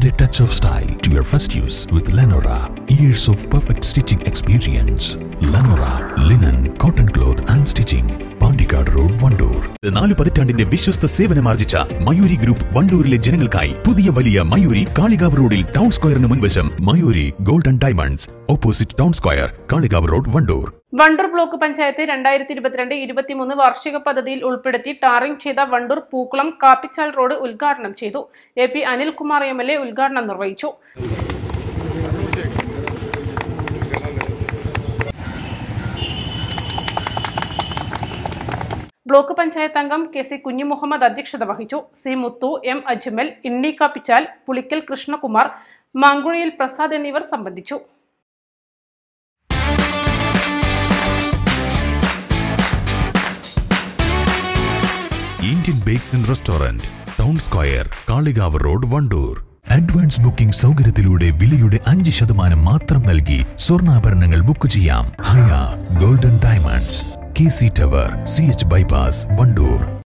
Add a touch of style to your first use with Lenora. Years of perfect stitching experience. Lenora, linen, cotton cloth and stitching. Pandikad Road, Vandoor. നാല് പതിറ്റാണ്ടിന്റെ വിശ്വസ്ത സേവനമാർജിച്ച Mayuri group വണ്ടൂരിലെ ജനങ്ങൾക്കായി പുതിയ വലിയ മയൂരി കാളികാവ് റോഡിൽ town സ്ക്വയറിന് മുൻവശം Mayuri golden diamonds opposite town square Kalikavu road Wandoor Wandoor block panchayat രണ്ടായിരത്തി ഇരുപത്തിരണ്ട് ഇരുപത്തിമൂന്ന് വാർഷിക പദ്ധതിയിൽ ഉൾപ്പെടുത്തി ടാറിംഗ് ചെയ്ത വണ്ടൂർ പൂക്കുളം കാപ്പിച്ചാൽ റോഡ് ഉദ്ഘാടനം ചെയ്തു A P Anilkumar M L A ഉദ്ഘാടനം നിർവഹിച്ചു ബ്ലോക്ക് പഞ്ചായത്ത് അംഗം കെ സി കുഞ്ഞുമുഹമ്മദ് അധ്യക്ഷത വഹിച്ചു സി മുത്തു എം അജ്മൽ ഇണ്ണി കാപ്പിച്ചാൽ പുളിക്കൽ കൃഷ്ണകുമാർ മാങ്കുഴിയിൽ പ്രസാദ് എന്നിവർ സംബന്ധിച്ചു Indian Bakes and Restaurant, town square Kalikavu road Wandoor advance booking സൗകര്യത്തിലൂടെ വിലയുടെ അഞ്ച് ശതമാനം മാത്രം നൽകി സ്വർണ്ണാഭരണങ്ങൾ ബുക്ക് ചെയ്യാം Haya golden diamonds K C tower C H bypass Wandoor